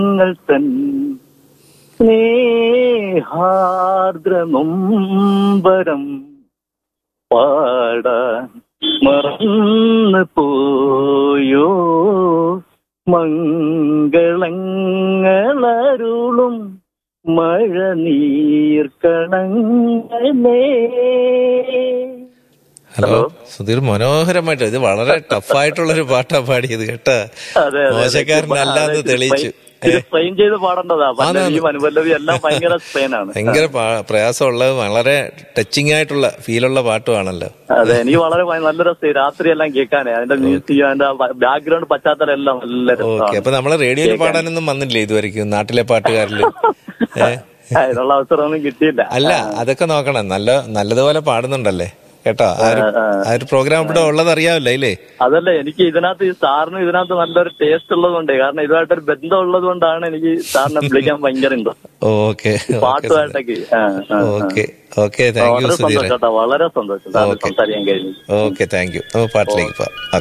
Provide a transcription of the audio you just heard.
നിങ്ങൾ തൻ സ്നേഹാർദ്രനൊമ്പരം പാടാൻ മറന്നു പോയോ മംഗളങ്ങളരുളും മഴ നീർക്കണങ്ങളേ ഹലോ സുധീർ മനോഹരമായിട്ട് ഇത് വളരെ ടഫായിട്ടുള്ള ഒരു പാട്ടാ പാടിയത് കേട്ടാ അതെ, അതെ. മോശക്കാരനല്ലാന്ന് അതെ, തെളിയിച്ചു ഇത് സ്ട്രെയിൻ ചെയ്ത് പാടേണ്ടതാ പല്ലവിയും അനുപല്ലവിയും എല്ലാം ഭയങ്കര സ്ട്രെയിൻ ആണ് ഭയങ്കര പാ- പ്രയാസമുള്ളത് വളരെ ടച്ചിങ് ആയിട്ടുള്ള ഫീലുള്ള പാട്ടുമാണല്ലോ അതെ എനിക്ക് വളരെ ഭയ- നല്ല രസം രാത്രി എല്ലാം കേൾക്കാനേ അതിന്റെ മ്യൂസിക് അതിന്റെ ബാക്ക്ഗ്രൗണ്ട് പശ്ചാത്തലം എല്ലാം നല്ല ഓക്കെ രസമാണ് അപ്പൊ നമ്മളെ റേഡിയോയിൽ പാടാനൊന്നും വന്നില്ലേ ഇതുവരെയ്ക്കും നാട്ടിലെ പാട്ടുകാരില് ഏ അതിനുള്ള അവസരമൊന്നും കിട്ടിയില്ല അല്ല അതൊക്കെ നോക്കണം നല്ല നല്ലതുപോലെ പാടുന്നുണ്ടല്ലേ കേട്ടോ ആ ഒരു ആ, ആ. ആ ഒരു പ്രോഗ്രാം ഇവിടെ ഉള്ളത് അറിയാമല്ലോ ഇല്ലേ അതല്ല എനിക്ക് ഇതിനകത്ത് ഈ സാറിന് ഇതിനകത്ത് നല്ലൊരു ടേസ്റ്റ് ഉള്ളതുകൊണ്ട് കാരണം ഇതുമായിട്ടൊരു ബന്ധം ഉള്ളത് കൊണ്ടാണ് എനിക്ക് സാറിനെ വിളിക്കാൻ ഭയങ്കര ഇൻട്രസ്റ്റ് ഓക്കെ പാട്ടുമായിട്ടൊക്കെ ആ, ആ, ആ. ഓക്കെ ഓക്കെ താങ്ക് യു വളരെ സുധീർ സന്തോഷം കേട്ടോ വളരെ സന്തോഷം സാറിന് ഓക്കെ. സംസാരിക്കാൻ കഴിഞ്ഞു ഓക്കെ താങ്ക് യു പാട്ടിലേക്ക് പോവാം